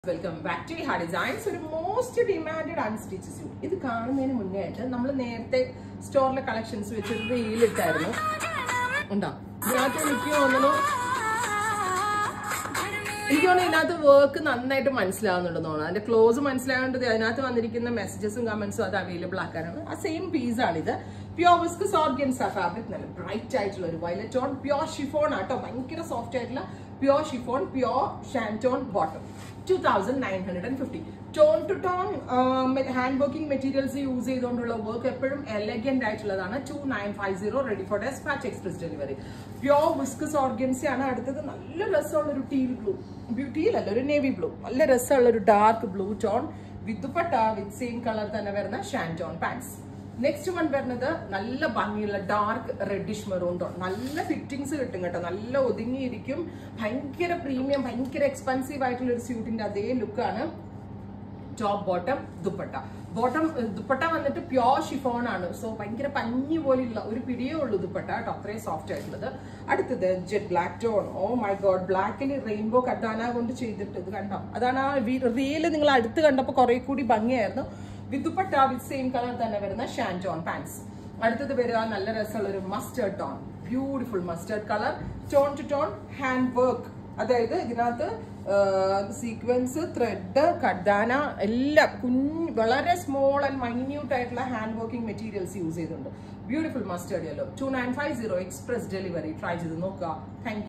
welcome back to ഹാ designs ഒരു most demanded unstitched suit ഇത് കാണുന്നതിന് മുന്നേ ആയിട്ട് നമ്മൾ നേരത്തെ സ്റ്റോറിലെ കളക്ഷൻസ് വെച്ച് ഒരു റീൽ ഇട്ടായിരുന്നു ഉണ്ടോ ഇതിനകത്ത് എനിക്ക് തോന്നുന്നു എനിക്ക് തോന്നുന്നു ഇതിനകത്ത് വർക്ക് നന്നായിട്ട് മനസ്സിലാവുന്നുണ്ടെന്ന് തോന്നുന്നു അതിന്റെ ക്ലോസ് മനസ്സിലാവേണ്ടത് അതിനകത്ത് വന്നിരിക്കുന്ന മെസ്സേജസും കമന്റ്സും അത് അവൈലബിൾ ആക്കാനാണ് ആ സെയിം പീസ് ആണിത് പ്യോർ വിസ്കസ് ഓർഗൻസ ഫാബ്രിക് നല്ല ബ്രൈറ്റ് ആയിട്ടുള്ള ഒരു വയലറ്റ് ടോൺ പ്യോർ ഷിഫോൺ ആട്ടോ ഭയങ്കര സോഫ്റ്റ് ആയിട്ടുള്ള pure chiffon pure shantoon bottom two thousand nine hundred and fifty tone two tone hand working materials use ചെയ്തുകൊണ്ടുള്ള വർക്ക് എപ്പോഴും elegant ആയിട്ടുള്ളതാണ് two nine five zero ready for despatch express delivery pure viscose organza ആണ് അടുത്തത് നല്ല രസമുള്ള ഒരു teal blue ബ്യൂട്ടിയിൽ അല്ല ഒരു നേവി ബ്ലൂ നല്ല രസമുള്ള ഒരു dark blue tone with dupatta with same colour തന്നെ വരുന്ന ഷാൻറ്റോൺ പാൻസ് നെക്സ്റ്റ് വൺ വരുന്നത് നല്ല ഭംഗിയുള്ള ഡാർക്ക് റെഡിഷ് മെറൂൺ ടോൺ നല്ല ഫിറ്റിങ്സ് കിട്ടും കേട്ടോ നല്ല ഒതുങ്ങിയിരിക്കും ഭയങ്കര പ്രീമിയം ഭയങ്കര എക്സ്പെൻസീവ് ആയിട്ടുള്ള ഒരു സ്യൂട്ടിന്റെ അതേ ലുക്കാണ് top bottom dupatta bottom dupatta വന്നിട്ട് പ്യോർ ഷിഫോൺ ആണ് സോ ഭയങ്കര പഞ്ഞി പോലെയുള്ള ഒരു പിടിയേ ഉള്ളൂ ദുപ്പട്ട കേട്ടോ അത്രയും സോഫ്റ്റ് ആയിട്ടുള്ളത് അടുത്തത് jet black tone oh my God ബ്ലാക്കിൽ റെയിൻബോ കട്ടാന കൊണ്ട് ചെയ്തിട്ട് ഇത് കണ്ടോ അതാണ് ആ റീല് നിങ്ങൾ അടുത്ത് കണ്ടപ്പോൾ കുറെ കൂടി ഭംഗിയായിരുന്നു with dupatta with same colour തന്നെ വരുന്ന ഷാൻറ്റോൺ പാൻസ് അടുത്തത് വരിക നല്ല രസമുള്ള ഒരു mustard tone beautiful mustard colour tone two tone hand work അതായത് ഇതിനകത്ത് സീക്വൻസ് ത്രെഡ് കഡാന എല്ലാം കുഞ്ഞ് വളരെ സ്മോൾ ആൻഡ് മൈന്യൂട്ട് ആയിട്ടുള്ള ഹാൻഡ് വർക്കിംഗ് മെറ്റീരിയൽസ് യൂസ് ചെയ്തിട്ടുണ്ട് beautiful mustard yellow two nine five zero express delivery try ചെയ്ത് നോക്കുക താങ്ക്